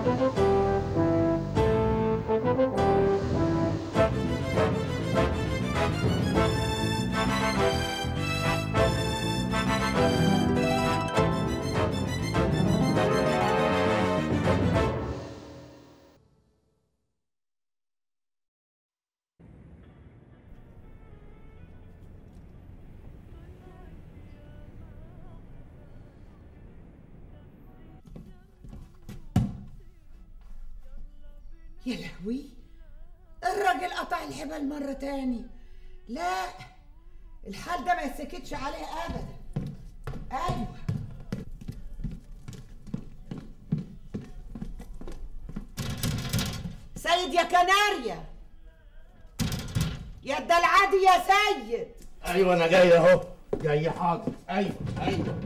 يا لهوي الراجل قطع الحبال مرة تاني لا الحال ده ما يتسكتش عليه أبدا أيوه سيد يا كناريا يا الدلعادي يا سيد ايوه انا جاي اهو جاي حاضر ايوه ايوه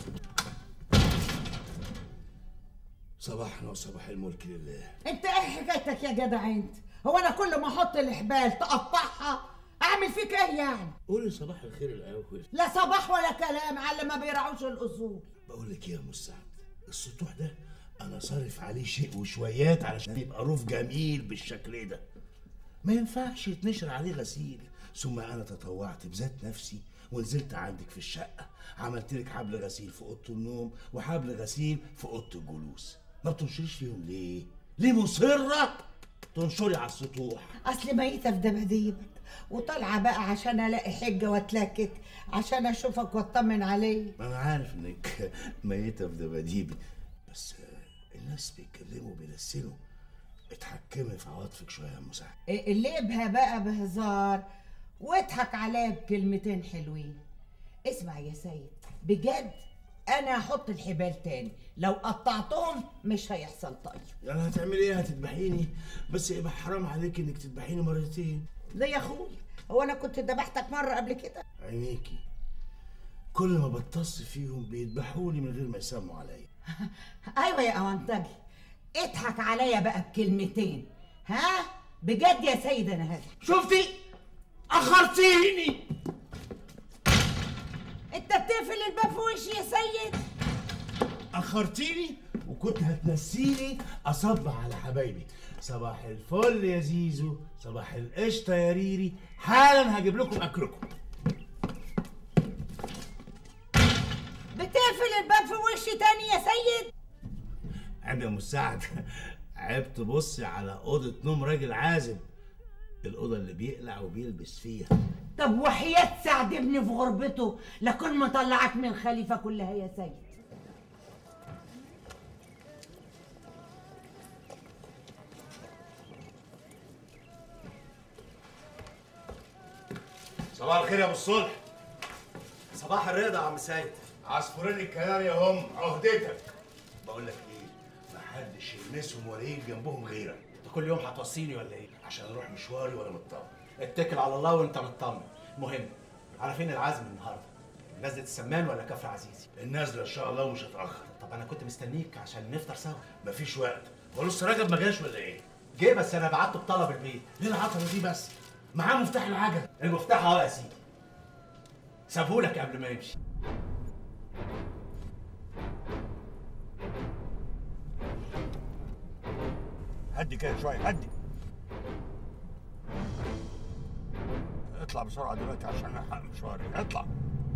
صباحنا وصباح الملك لله انت ايه حكايتك يا جدع انت هو انا كل ما احط الحبال تقطعها اعمل فيك ايه يعني قولي صباح الخير الاول لا صباح ولا كلام على اللي ما بيراعوش الاصول بقول لك ايه يا مساعد السطوح ده انا صارف عليه شيء وشويات علشان يبقى روف جميل بالشكل ده ما ينفعش يتنشر عليه غسيل ثم انا تطوعت بذات نفسي ونزلت عندك في الشقه عملت لك حبل غسيل في اوضه النوم وحبل غسيل في اوضه الجلوس ما بتنشريش فيهم ليه ليه مصره تنشري على السطوح اصل ميتة في دباديبك وطالعه بقى عشان الاقي حجه واتلكك عشان اشوفك واطمن عليك ما انا عارف انك ميته في دباديبي بس الناس بيتكلموا بيلسنوا اتحكمي في عواطفك شويه يا مساعد قلبها بقى بهزار واضحك عليا بكلمتين حلوين اسمع يا سيد بجد انا هحط الحبال تاني لو قطعتهم مش هيحصل طيب يعني هتعملي ايه هتذبحيني بس يبقى حرام عليك انك تذبحيني مرتين ليه يا اخوي هو انا كنت ذبحتك مره قبل كده عينيكي كل ما بتص فيهم بيذبحوني من غير ما يسموا عليا ايوه يا اونتجي اضحك عليا بقى بكلمتين ها بجد يا سيد انا هذا شفتي اخرتيني انت بتقفل الباب في وشي يا سيد اخرتيني وكنت هتنسيني اصبح على حبايبي صباح الفل يا زيزو صباح القشطه يا ريري حالا هجيب لكم اكلكم بتقفل الباب في وشي تاني يا سيد عيب يا مساعد عيب تبصي على اوضه نوم راجل عازب الاوضه اللي بيقلع وبيلبس فيها طب وحياة سعد ابني في غربته لكن مطلعك من الخليفة كلها يا سيد صباح الخير يا ابو الصلح صباح الرضا يا عم سيد عصفورين الكناريا هم عهدتك بقول لك ايه محدش يلمسهم ولا يجي جنبهم غيرك انت كل يوم هتوصيني ولا ايه عشان اروح مشواري وانا مطمن اتكل على الله وانت مطمن مهم على فين العزم النهارده نزلة السمان ولا كفر عزيزي النازله ان شاء الله ومش هتاخر طب انا كنت مستنيك عشان نفطر سوا مفيش وقت هو لسه راجل ما جاش ولا ايه جه بس انا بعته بطلب البيت ليه العطله دي بس معاه مفتاح العجل المفتاح اهو يا سيدي سابهولك قبل ما يمشي هدي كده شويه هدي اطلع بسرعه دلوقتي عشان الحق مشواري اطلع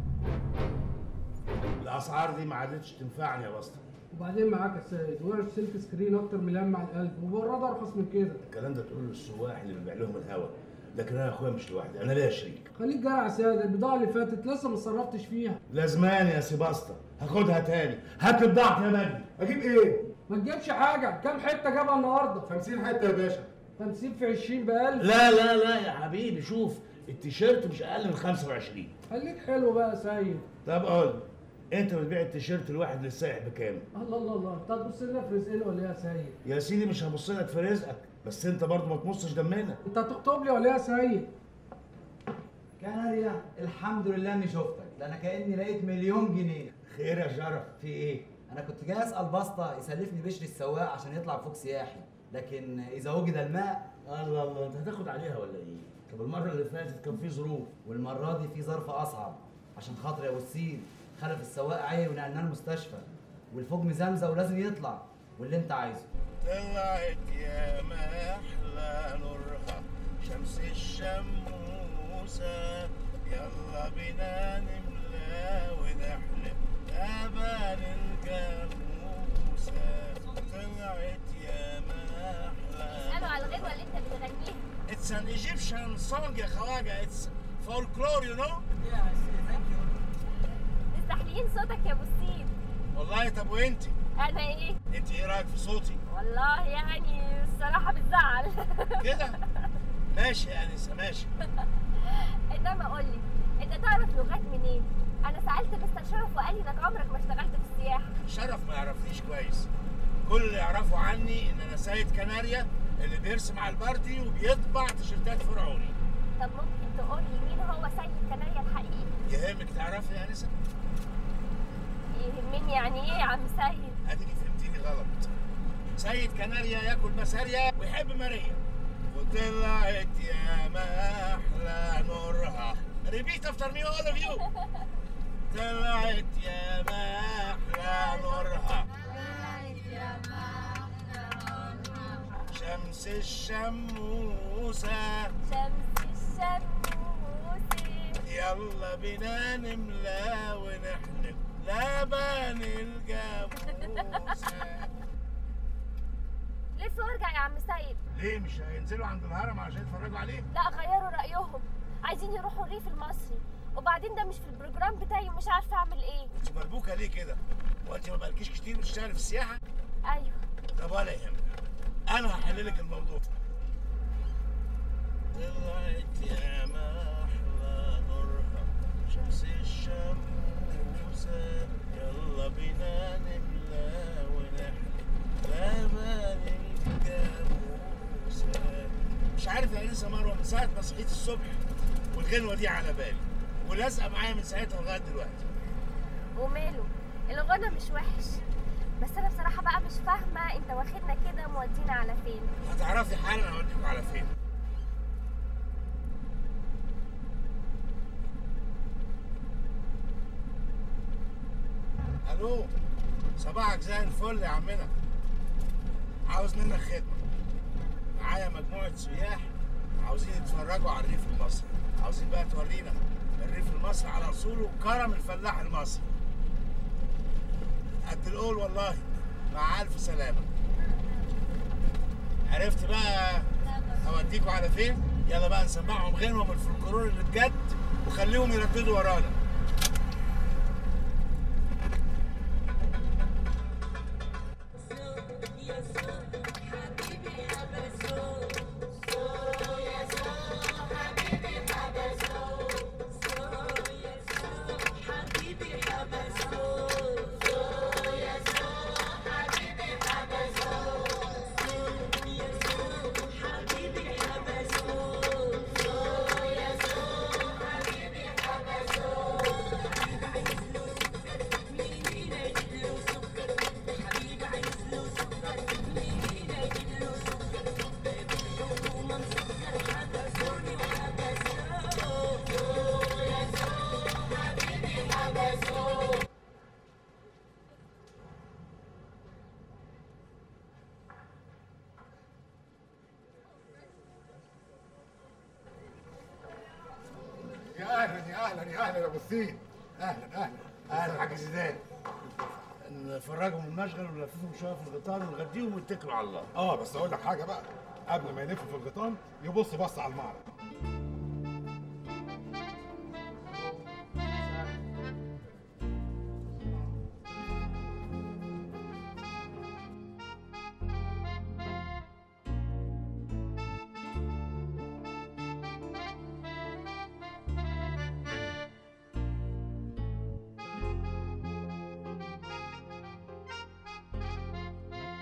الاسعار دي ما عادتش تنفعني يا بسطه وبعدين معاك يا سيد ورش سلك سكرين اكتر من لمع القلب وبراد ارخص من كده الكلام ده تقوله للسواح اللي بيبيع لهم الهوا لكن انا يا اخويا مش لوحدي انا ليا شريك خليك جدع يا سيد البضاعه اللي فاتت لسه ما اتصرفتش فيها لازمان يا سي بسطه هاخدها تاني هات لي بضاعتي يا مجدي اجيب ايه ما تجيبش حاجه كام حته جابها النهارده 50 حته يا باشا 50 في 20 ب 1000 لا لا لا يا حبيبي شوف التيشيرت مش اقل من 25 خليك حلو بقى يا سيد طب قول انت بتبيع التيشيرت الواحد للسايح بكام؟ الله الله الله انت هتبص لنا في رزقنا ولا ايه يا سيد يا سيدي مش هبص لك في رزقك بس انت برضه ما تمصش دمنا انت هتخطب لي ولا ايه يا سيد كناريا الحمد لله اني شفتك ده انا كاني لقيت مليون جنيه خير يا شرف في ايه؟ انا كنت جاي اسال بسطه يسلفني بشري السواق عشان يطلع فوق سياحي لكن اذا وجد الماء الله الله انت هتاخد عليها ولا ايه؟ طب المره اللي فاتت كان في ظروف والمره دي في ظرف اصعب عشان خاطر يا وسيل خلف السواق عي ونقلناه المستشفى والفوج مزمزه ولازم يطلع واللي انت عايزه طلعت يا ما احلى نورها شمس الشموسة يلا بينا نملى ونحلم لبن الجاموسة طلعت يا ما اسألوا احلى على الغنوة اللي انت بتغنيها It's an Egyptian song يا خواجة It's folklore you know مستحليين صوتك يا ابو السيد والله طب وانت انا ايه انت ايه رايك في صوتي والله يعني الصراحة بتزعل كده ماشي يا انسه ماشي انما قول لي انت تعرف لغات منين انا سألت مستر شرف وقال لي انك عمرك ما اشتغلت في السياحة شرف ما يعرفنيش كويس كل اللي يعرفوا عني ان انا سيد كناريا اللي بيرسم على البردي وبيطبع تيشيرتات فرعوني طب ممكن تقول لي مين هو سيد كناريا الحقيقي يهمك تعرفي يا انسه يهمني يعني ايه يا عم سيد اديك فهمتيني غلط سيد كناريا ياكل مساريا ويحب ماريا وطلعت يا ما احلى نورها ريبيت افتر مي اول اوف يو طلعت يا ما احلى نورها شمس الشموسة شمس الشموسي يلا بينا نملى ونحلم لبن الجاموسة لف وارجع يا عم سيد ليه مش هينزلوا عند الهرم عشان يتفرجوا عليه؟ لا غيروا رأيهم عايزين يروحوا الريف المصري وبعدين ده مش في البروجرام بتاعي ومش عارفه اعمل ايه انت مربوكه ليه كده؟ وانت ما بقالكيش كتير بتشتغلي في السياحه؟ ايوه طب ولا يهمك انا هحل لك الموضوع طلعت يا ما احلى نورها شمس الشموسة يلا بينا نملى ونحلم لبن الجاموسة مش عارف يا انسه مروه من ساعه ما صحيت الصبح والغنوه دي على بالي ولازقه معايا من ساعتها لغايه دلوقتي وماله الغنى مش وحش بس انا بصراحه بقى مش فاهمه انت واخدنا كده مودينا على فين هتعرفي حالا اوديكوا على فين الو صباحك زي الفل يا عمنا عاوز منك خدمه معايا مجموعه سياح عاوزين يتفرجوا على الريف المصري عاوزين بقى تورينا الريف المصري على اصوله وكرم الفلاح المصري قد القول والله مع الف سلامه عرفت بقى هوديكوا على فين يلا بقى نسمعهم غنوه من الفلكلور اللي بجد وخليهم يرددوا ورانا يا اهلا يا اهلا يا اهلا يا ابو السين اهلا اهلا اهلا حاج زيدان نفرجهم المشغل ونلففهم شويه في الغيطان ونغديهم ويتكلوا على الله اه بس اقول لك حاجه بقى قبل ما يلف في الغيطان يبص بص على المعرض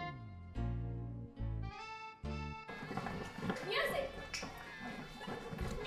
ميوزك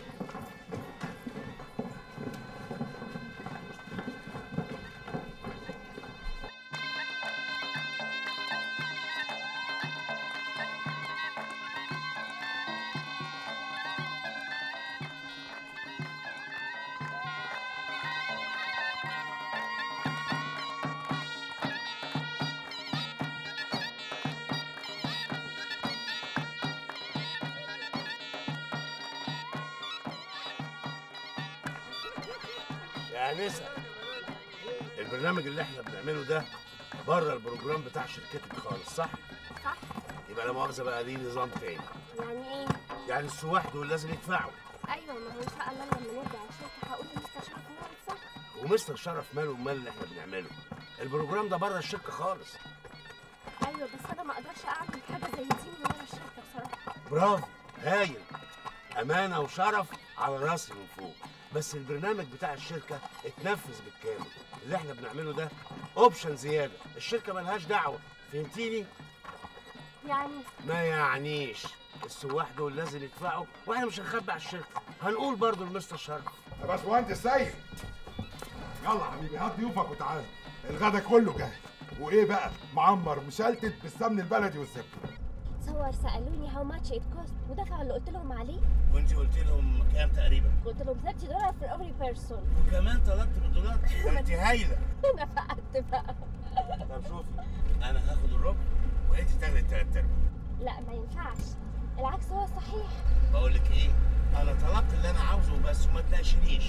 يا نسا البرنامج اللي احنا بنعمله ده بره البروجرام بتاع شركتك خالص صح؟ صح يبقى لا مؤاخذه بقى ليه نظام تاني يعني ايه يعني السواح دول لازم يدفعوا ايوه ما هو ان شاء الله لما نرجع الشركه هقول لمستر شرف ان هو صح ومستر شرف ماله ومال اللي احنا بنعمله البروجرام ده بره الشركه خالص ايوه بس انا ما اقدرش اعمل حاجه زي دي من ورا الشركه بصراحه برافو هايل امانه وشرف على راسي من فوق بس البرنامج بتاع الشركه اتنفذ بالكامل اللي احنا بنعمله ده اوبشن زياده الشركه ملهاش دعوه فهمتيني يعني ما يعنيش السواح دول لازم يدفعوا واحنا مش هنخبي على الشركه هنقول برضو لمستر شرف يا باشمهندس سيد يلا حبيبي هات ضيوفك وتعالى الغدا كله جاهز وايه بقى معمر مشلتت بالسمن البلدي والزبده تصور سالوني هاو ماتش ات كوست ودفعوا اللي قلت لهم عليه وانت قلت لهم كام تقريبا قلت لهم 30 دولار for every person وكمان طلبت بالدولار ده انت هايله انا فقدت بقى طب شوفي انا هاخد الربع وانت تاخدي التلات ارباع لا ما ينفعش العكس هو الصحيح بقول لك ايه انا طلبت اللي انا عاوزه بس وما تناقشنيش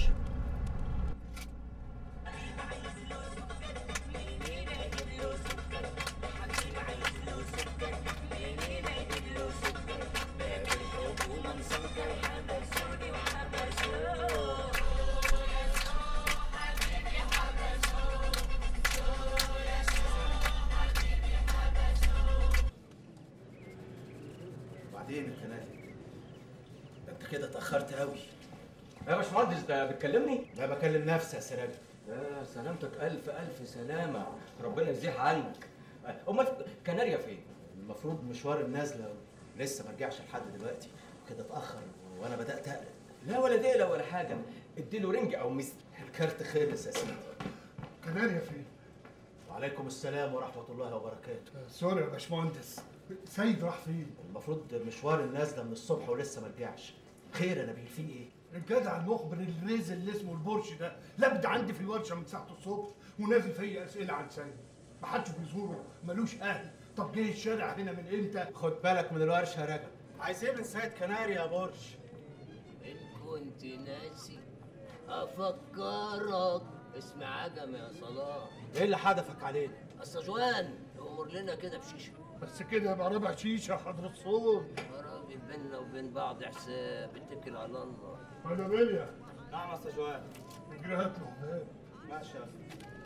وبعدين يا كنادي ده انت كده اتاخرت قوي يا باشمهندس ده بتكلمني؟ لا بكلم نفسي يا سراج لا سلامتك ألف ألف سلامة ربنا يزيح عنك أمال كناريا فين؟ المفروض مشوار النازله لسه ما رجعش لحد دلوقتي كده اتاخر وانا بدات اقلق لا ولا دقيقة ولا حاجة اديله رنج أو مس الكارت خلص يا سيدي كناريا فين؟ وعليكم السلام ورحمه الله وبركاته سوري يا باشمهندس سيد راح فين؟ المفروض مشوار النازله من الصبح ولسه ما رجعش خير يا نبيل في ايه الجدع المخبر اللي نزل اللي اسمه البورش ده لبد عندي في الورشه من ساعه الصبح ونازل فيا اسئله عن سيد ما حدش بيزوره ملوش اهل طب جاي الشارع هنا من امتى؟ خد بالك من الورشه يا رجب عايز ايه من سيد كناري يا برش إن كنت ناسي أفكرك اسم عجم يا صلاح ايه اللي حدفك علينا أصل جوان أمر لنا كده بشيشة بس كده يبقى ربع شيشه حضرة صوت يا راجل بينا وبين بعض حساب اتكل على الله انا بيليا نعم يا استاذ جوان اجري هات له هناك ماشي يا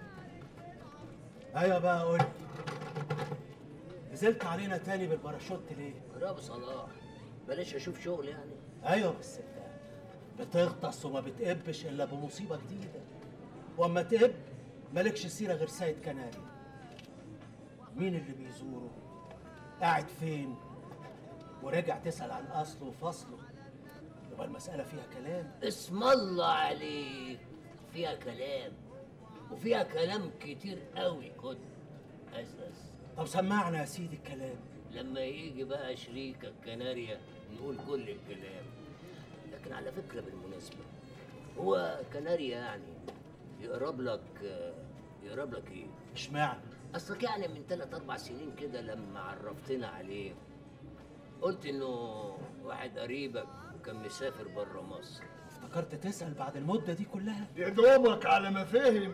ايوه بقى قول لي. نزلت علينا تاني بالباراشوت ليه؟ يا ابو صلاح بلاش اشوف شغل يعني ايوه بس انت بتغطس وما بتقبش الا بمصيبه جديده واما تقب مالكش سيره غير سيد كناري مين اللي بيزوره قاعد فين ورجع تسال عن اصله وفصله يبقى المساله فيها كلام اسم الله عليك فيها كلام وفيها كلام كتير قوي كنت اساس طب سمعنا يا سيدي الكلام لما يجي بقى شريكك كناريا نقول كل الكلام لكن على فكرة بالمناسبة هو كناريا يعني يقرب لك يقرب لك ايه؟ اشمعنى؟ اصلك يعني من ثلاث اربع سنين كده لما عرفتنا عليه قلت انه واحد قريبك وكان مسافر بره مصر افتكرت تسال بعد المده دي كلها يا دوبك على ما فهم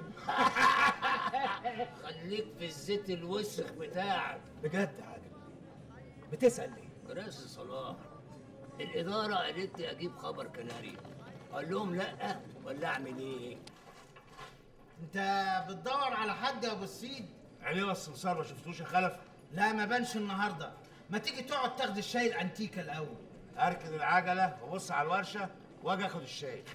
خليك في الزيت الوسخ بتاعك بجد يا عادل بتسال ليه؟ راس صلاح الإدارة قالت لي أجيب خبر كناري قال لهم لأ ولا أعمل إيه؟ انت بتدور على حد يا ابو السيد عليه السمسار ما شفتوش يا خلف لا ما بانش النهارده ما تيجي تقعد تاخد الشاي الانتيكه الاول اركن العجله وابص على الورشه واجي اخد الشاي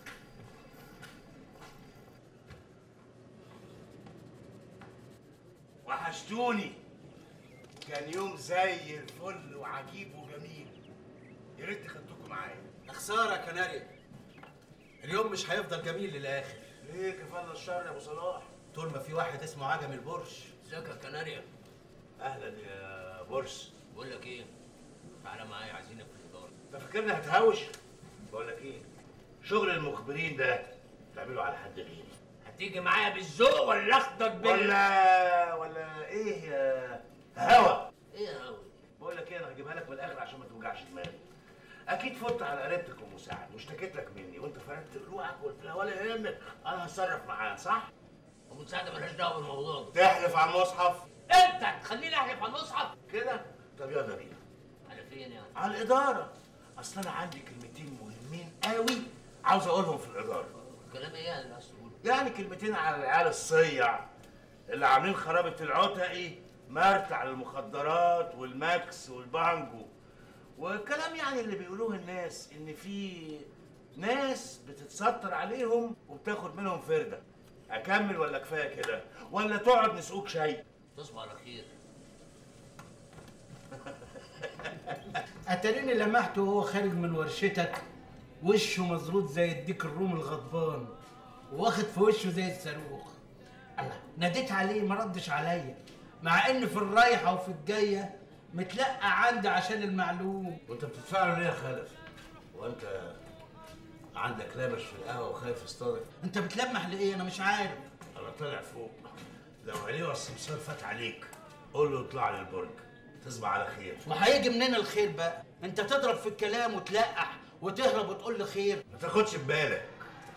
وحشتوني كان يوم زي الفل وعجيب وجميل يا ريت خدتكم معايا خساره يا كناريا اليوم مش هيفضل جميل للاخر ليه كفاله الشر يا ابو صلاح طول ما في واحد اسمه عجم البرش ازيك يا كناريا اهلا يا برش بقول لك إيه؟ تعالى معايا عايزينك في الإدارة انت فاكرني هتهاوش بقول لك ايه شغل المخبرين ده تعمله على حد غيري هتيجي معايا بالذوق ولا اخدك بال ولا ولا ايه يا هوا ايه يا هوي بقول لك ايه انا هجيبها لك من الاخر عشان ما توجعش دماغي اكيد فت على قريبتك ام سعد واشتكيت لك مني وانت فردت قلوعك وقلت لها ولا يهمك انا هتصرف معاها صح؟ ام سعد مالهاش دعوه بالموضوع ده تحلف على المصحف انت تخليني احلف على المصحف كده طب يلا بينا على فين يعني على الاداره اصل انا عندي كلمتين مهمين قوي عاوز اقولهم في الاداره كلام ايه يعني عايز تقول يعني كلمتين على العيال الصيع اللي عاملين خرابه العتقي مرتع للمخدرات والماكس والبانجو والكلام يعني اللي بيقولوه الناس ان في ناس بتتستر عليهم وبتاخد منهم فرده اكمل ولا كفايه كده ولا تقعد نسقوك شاي تصبح على خير اتريني لمحته وهو خارج من ورشتك وشه مزروط زي الديك الروم الغضبان واخد في وشه زي الصاروخ الله ناديت عليه ما ردش عليا مع ان في الرايحه وفي الجايه متلقى عندي عشان المعلوم وانت بتدفع له ليه يا خلف وانت عندك لبش في القهوه وخايف يصطادك انت بتلمح لايه انا مش عارف انا طالع فوق لو عليه السمسار فات عليك قول له اطلع لي البرج تصبح على خير وهيجي منين الخير بقى انت تضرب في الكلام وتلقح وتهرب وتقول لي خير ما تاخدش ببالك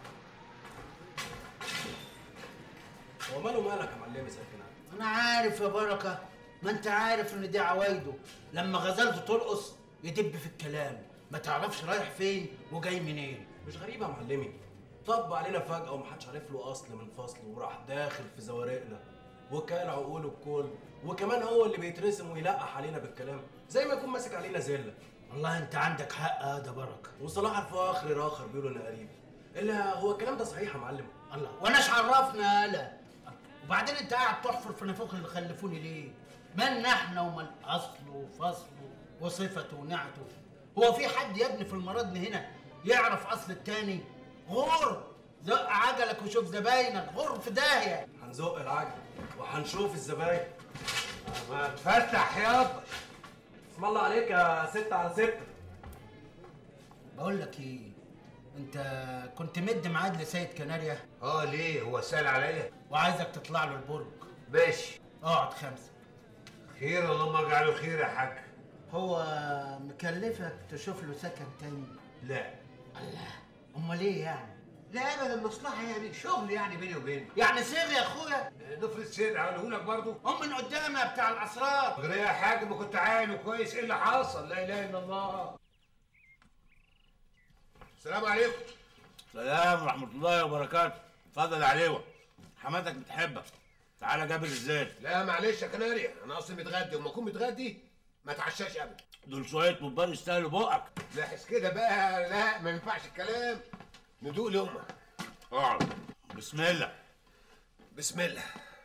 هو ماله مالك يا معلمي ساكن انا عارف يا بركه ما انت عارف ان دي عوايده لما غزلته ترقص يدب في الكلام ما تعرفش رايح فين وجاي منين مش غريبه يا معلمي طب علينا فجأة ومحدش عارف له أصل من فصل وراح داخل في زوارقنا وكال عقوله الكل وكمان هو اللي بيترسم ويلقح علينا بالكلام زي ما يكون ماسك علينا زلة والله انت عندك حق يا ده بركه وصلاح الفاخر راخر بيقولوا انا قريب الا هو الكلام ده صحيح يا معلم الله واناش عرفنا يالا وبعدين انت قاعد تحفر في نافوخ اللي خلفوني ليه من نحن ومن اصله وفصله وصفته ونعته هو في حد يا ابني في المرض هنا يعرف اصل التاني غور زق عجلك وشوف زباينك غور في داهيه هنزق العجل وهنشوف الزباين ما تفتح يابا اسم الله عليك يا ستة على ستة بقول لك ايه انت كنت مد ميعاد لسيد كناريا اه ليه هو سال عليا وعايزك تطلع له البرج ماشي اقعد خمسه خير اللهم اجعله خير يا حاج هو مكلفك تشوف له سكن تاني لا الله امال ايه يعني لا ابدا مصلحه يعني شغل يعني بيني وبينه يعني صيغ يا اخويا نفرض سر هقوله لك برضه ام من قدام يا بتاع الاسرار غير يا حاج ما كنت عاينه كويس ايه اللي حصل لا اله الا الله السلام عليكم سلام ورحمه الله وبركاته اتفضل يا عليوه حماتك بتحبك تعالى جابر الزيت لا معلش يا كناريا انا اصلي متغدي وما اكون متغدي ما اتعشاش ابدا دول شويه مبار يستاهلوا بقك لاحظ كده بقى لا ما ينفعش الكلام ندوق لقمه اقعد بسم الله بسم الله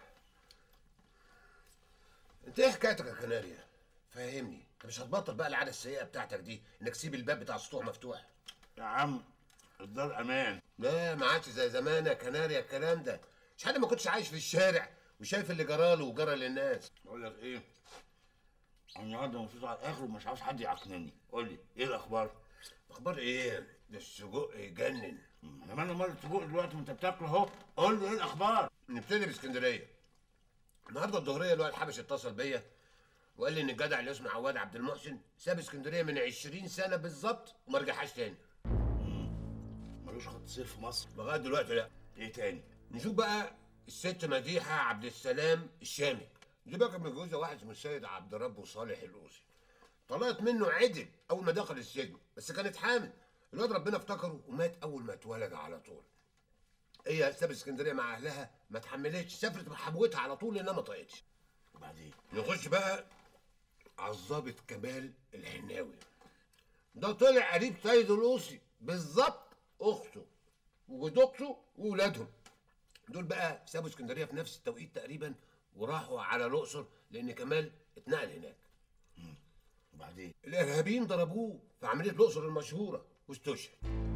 انت ايه حكايتك يا كناريا فهمني انت مش هتبطل بقى العاده السيئه بتاعتك دي انك تسيب الباب بتاع السطوح مفتوح يا عم الدار امان لا ما عادش زي زمان يا كناريا الكلام ده مش حد ما كنتش عايش في الشارع وشايف اللي جراله وجرى للناس بقول لك ايه انا النهارده مبسوط على الاخر ومش عاوز حد يعكنني قول لي ايه الاخبار اخبار ايه ده السجق يجنن انا مالنا مال السجق دلوقتي وانت بتاكله اهو قول لي ايه الاخبار نبتدي باسكندريه النهارده الظهريه الواد حبش اتصل بيا وقال لي ان الجدع اللي اسمه عواد عبد المحسن ساب اسكندريه من 20 سنه بالظبط وما رجعهاش تاني ملوش خط سير في مصر لغايه دلوقتي لا ايه تاني نشوف بقى الست مديحه عبد السلام الشامي دي بقى كانت متجوزه واحد اسمه السيد عبد ربه صالح القوسي طلعت منه عدل اول ما دخل السجن بس كانت حامل الواد ربنا افتكره ومات اول ما اتولد على طول هي سابت اسكندريه مع اهلها ما اتحملتش سافرت بحبوتها على طول لانها ما طاقتش وبعدين نخش بقى على الظابط كمال الحناوي ده طلع قريب سيد القوسي بالظبط اخته وزوجته واولادهم دول بقى سابوا اسكندريه في نفس التوقيت تقريبا وراحوا على الاقصر لان كمال اتنقل هناك وبعدين الارهابيين ضربوه في عمليه الاقصر المشهوره واستشهد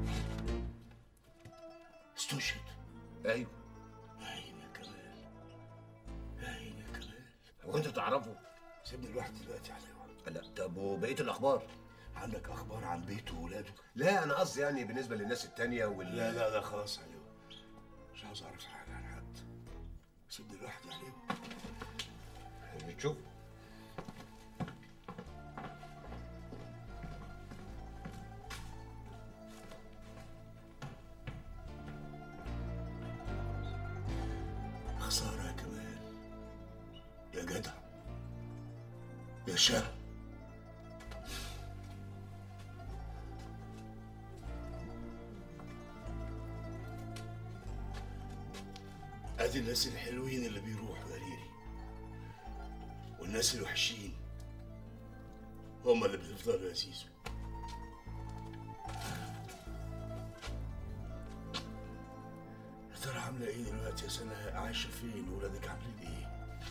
استشهد ايوه عين يا كمال عين يا كمال هو انت تعرفه سيبني لوحدي دلوقتي يا عليوه لا طب وبقيه الاخبار عندك اخبار عن بيته وولاده لا انا قصدي يعني بالنسبه للناس التانية وال لا لا لا خلاص يا عليوه مش عاوز اعرف حاجه عن حد سيبني لوحدي يا عليوه بتشوف باشا ادي الناس الحلوين اللي بيروحوا يا ريري والناس الوحشين هم اللي بيفضلوا يا زيزو يا ترى عامله ايه دلوقتي يا سناء عايشه فين وولادك عاملين ايه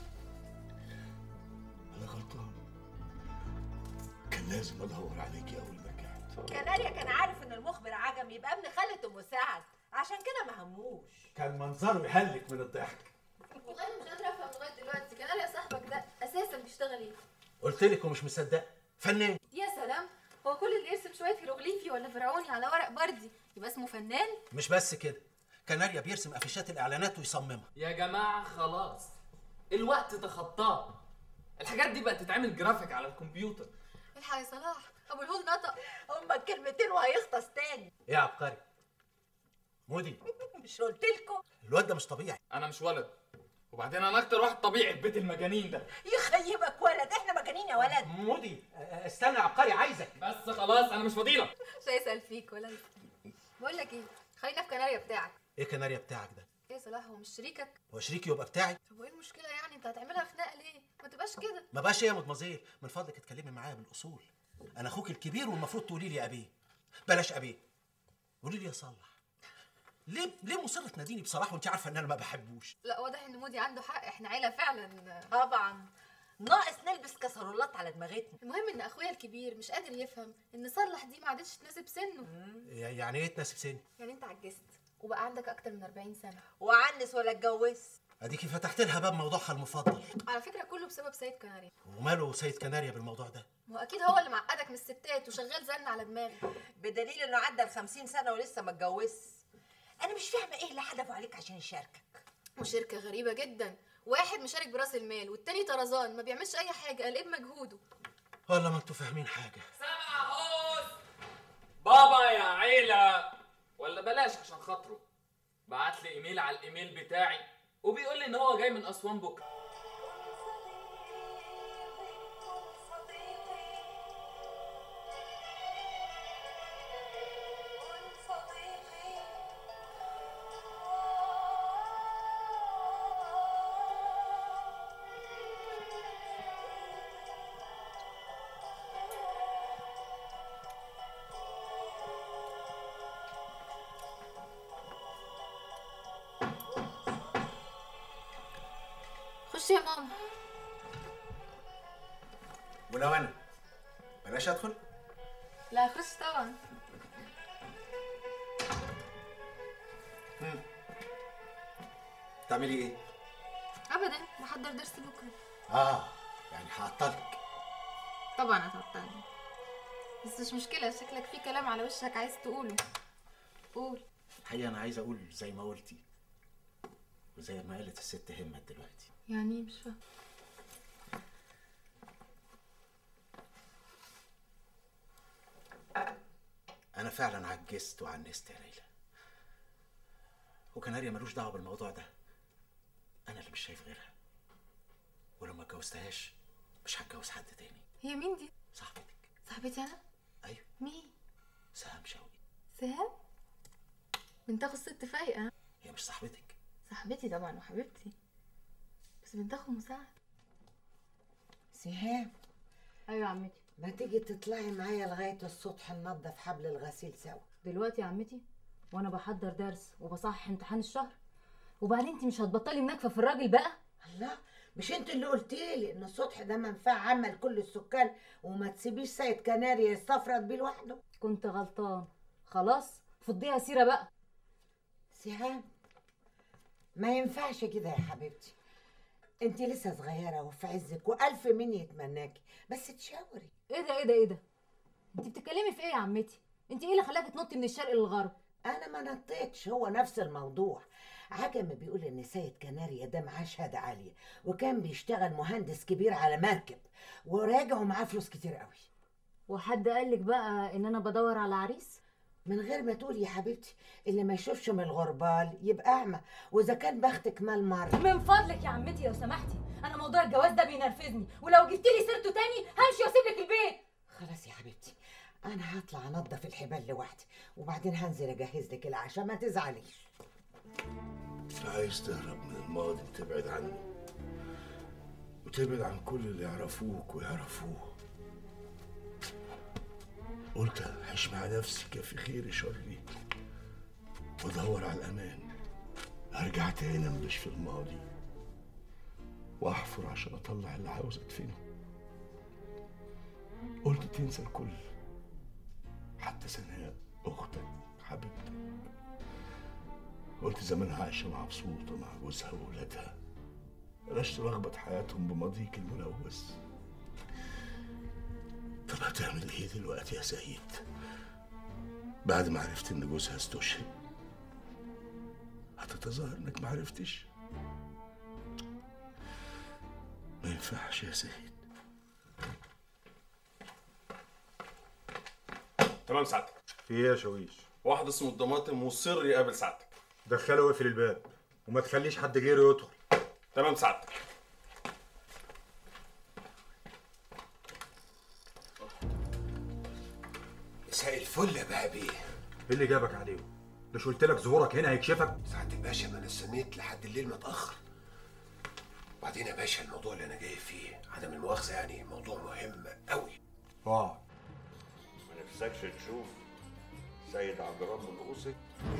انا غلطان كان لازم ادور عليكي اول ما رجعت كناريا كان عارف ان المخبر عجم يبقى ابن خالة ام سعد عشان كده ما هموش كان منظره يهلك من الضحك والله انا مش قادره افهم لغايه دلوقتي كان يا صاحبك ده اساسا بيشتغل ايه قلت لك ومش مصدق فنان يا سلام هو كل اللي يرسم شويه هيروغليفي ولا فرعوني على ورق بردي يبقى اسمه فنان مش بس كده كناريا بيرسم افيشات الاعلانات ويصممها يا جماعة خلاص الوقت تخطاه الحاجات دي بقت تتعمل جرافيك على الكمبيوتر الحق يا صلاح ابو الهول نطق هما كلمتين وهيختص تاني ايه يا عبقري مودي مش قلت لكم الواد ده مش طبيعي انا مش ولد وبعدين انا اكتر واحد طبيعي في بيت المجانين ده يخيبك ولد احنا مجانين يا ولد مودي استنى يا عبقري عايزك بس خلاص انا مش فضيلة مش هيسال فيك ولا انت بقول لك ايه خلينا في كناريا بتاعك ايه كناريا بتاعك ده ايه يا صلاح هو مش شريكك هو شريكي يبقى بتاعي طب وايه المشكله يعني انت هتعملها خناقه ليه ما تبقاش كده ما بقاش ايه يا مدمزيل من فضلك اتكلمي معايا بالاصول انا اخوك الكبير والمفروض تقولي لي ابيه بلاش ابيه قولي لي يا صالح ليه ليه مصره تناديني بصراحه وانت عارفه ان انا ما بحبوش لا واضح ان مودي عنده حق احنا عيله فعلا طبعا ناقص نلبس كسرولات على دماغتنا المهم ان اخويا الكبير مش قادر يفهم ان صلح دي ما عادتش تناسب سنه يعني ايه تناسب سني يعني انت عجزت وبقى عندك اكتر من 40 سنه وعنس ولا اتجوز اديكي فتحت لها باب موضوعها المفضل على فكره كله بسبب سيد كناري وماله سيد كناريا بالموضوع ده ما هو اكيد هو اللي معقدك من الستات وشغال زن على دماغي بدليل انه عدى ال 50 سنه ولسه ما اتجوزش انا مش فاهمه ايه اللي حدفوا عليك عشان يشاركك وشركه غريبه جدا واحد مشارك براس المال والتاني طرزان ما بيعملش اي حاجه قلب مجهوده والله ما انتوا فاهمين حاجه بابا يا عيلة ولا بلاش عشان خاطره بعت لي ايميل على الايميل بتاعي وبيقول لي ان هو جاي من اسوان بكره خش يا ماما ولو انا بلاش ادخل لا خش طبعا تعملي ايه ابدا بحضر درس بكره اه يعني هعطلك طبعا هتعطلني بس مش مشكله شكلك في كلام على وشك عايز تقوله قول الحقيقه انا عايز اقول زي ما قلتي وزي ما قالت الست همت دلوقتي يعني إيه؟ مش فاهم انا فعلا عجزت وعنست يا ليلى وكناريا ملوش دعوه بالموضوع ده انا اللي مش شايف غيرها ولو ما اتجوزتهاش مش هتجوز حد تاني هي مين دي صاحبتك صاحبتي انا ايوه مين سهام شوقي سهام بنت اخو الست فايقه هي مش صاحبتك صاحبتي طبعا وحبيبتي بس بنت اخو مساعد سهام ايوه يا عمتي ما تيجي تطلعي معايا لغايه السطح ننضف حبل الغسيل سوا دلوقتي يا عمتي وانا بحضر درس وبصحح امتحان الشهر وبعدين انت مش هتبطلي مناكفه في الراجل بقى الله مش انت اللي قلت لي ان السطح ده منفعه عامه لكل السكان وما تسيبيش سيد كناري يستفرد بيه لوحده كنت غلطان خلاص فضيها سيره بقى سهام ما ينفعش كده يا حبيبتي انت لسه صغيره وفي عزك والف مين يتمناكي بس تشاوري ايه ده ايه ده ايه ده انت بتتكلمي في ايه يا عمتي انت ايه اللي خلاكي تنطي من الشرق للغرب انا ما نطيتش هو نفس الموضوع عجم بيقول ان سيد كناريا ده معاه شهاده عاليه وكان بيشتغل مهندس كبير على مركب وراجع ومعاه فلوس كتير قوي وحد قالك بقى ان انا بدور على عريس من غير ما تقولي يا حبيبتي اللي ما يشوفش من الغربال يبقى اعمى واذا كان بختك مال مره من فضلك يا عمتي لو سمحتي انا موضوع الجواز ده بينرفزني ولو جبت لي سيرته تاني همشي واسيب لك البيت خلاص يا حبيبتي انا هطلع انضف الحبال لوحدي وبعدين هنزل اجهز لك العشاء ما تزعليش عايز تهرب من الماضي وتبعد عنه وتبعد عن كل اللي يعرفوك ويعرفوه قلت أعيش مع نفسي كفي خير شري وادور على الامان ارجع تاني انبش في الماضي واحفر عشان اطلع اللي عاوز ادفنه قلت تنسى الكل حتى سناء اختك حبيبتك قلت زمانها عايشه مبسوطه مع جوزها واولادها بلاش تلخبط حياتهم بماضيك الملوث طب هتعمل ايه دلوقتي يا سيد بعد ما عرفت ان جوزها استشهد هتتظاهر انك ما عرفتش ما ينفعش يا سيد تمام سعادتك في ايه يا شويش واحد اسمه الضماطم مصر يقابل سعادتك دخله واقفل الباب وما تخليش حد غيره يدخل تمام سعادتك مساء الفل يا بهبي ايه اللي جابك عليهم مش قلت لك ظهورك هنا هيكشفك سعادة الباشا ما انا استنيت لحد الليل متأخر وبعدين يا باشا الموضوع اللي انا جاي فيه عدم المؤاخذة يعني موضوع مهم قوي اه ما نفسكش تشوف سيد عبد الرب القوسي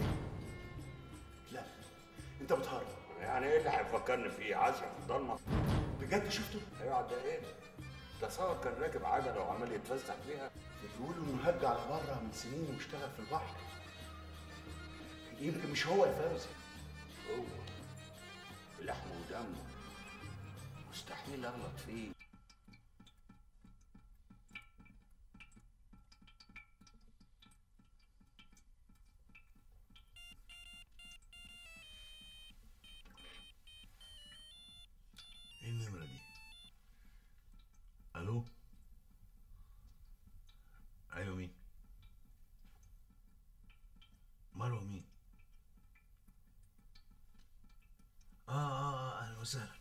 لا انت بتهرب يعني ايه اللي هيفكرني فيه عزرا في الضلمه بجد شفته؟ ايوه ده ايه تصور كان راكب عجله وعمال يتفسح فيها بيقولوا انه هج على بره من سنين واشتغل في البحر يمكن مش هو يا فوزي هو لحمه ودمه مستحيل اغلط فيه ايه النمرة دي؟ الو؟ ايوه مين؟ مروه مين؟ اه اه اه اهلا وسهلا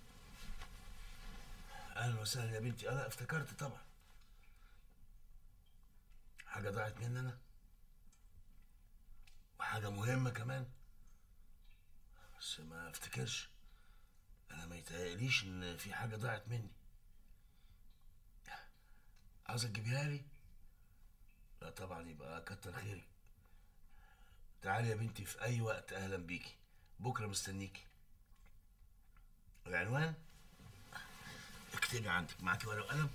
اهلا وسهلا يا بنتي انا افتكرت طبعا حاجة ضاعت مننا وحاجة مهمة كمان بس ما افتكرش انا ما يتهيأليش ان في حاجة ضاعت مني عاوزة تجيبيها لي لا طبعا يبقى كتر خيرك تعالي يا بنتي في اي وقت اهلا بيكي بكره مستنيكي العنوان اكتبي عندك معاكي ورقه وقلم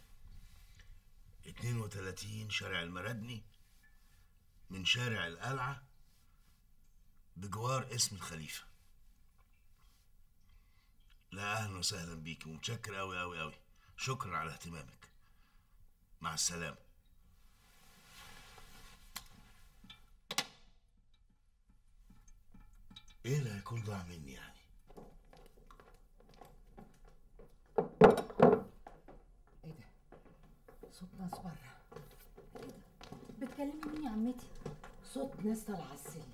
32 شارع المردني من شارع القلعه بجوار اسم الخليفه لا اهلا وسهلا بيكي ومتشكر قوي قوي قوي شكرا على اهتمامك مع السلامه ايه اللي هيكون ضاع مني يعني صوت ناس بره بتكلمي مين يا عمتي صوت ناس طالعه على السلم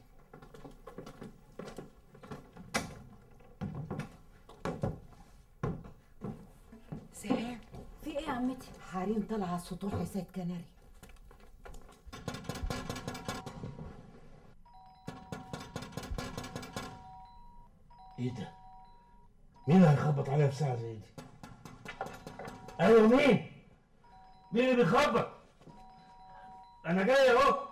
سلام في ايه يا عمتي حريم طالعه على السطوح لسيد كناري ايه ده؟ مين اللي هيخبط عليا في ساعة زي دي؟ ايوه مين؟ مين اللي بيخبط؟ انا جاي اهو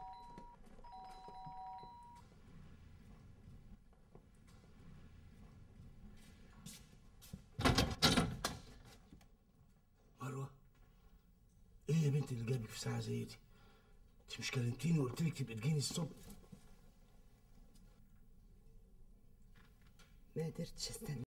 مروة ايه يا بنتي اللي جابك في ساعة زي دي؟ انت مش كلمتيني وقلت لك تبقي تجيني الصبح ما قدرتش استنى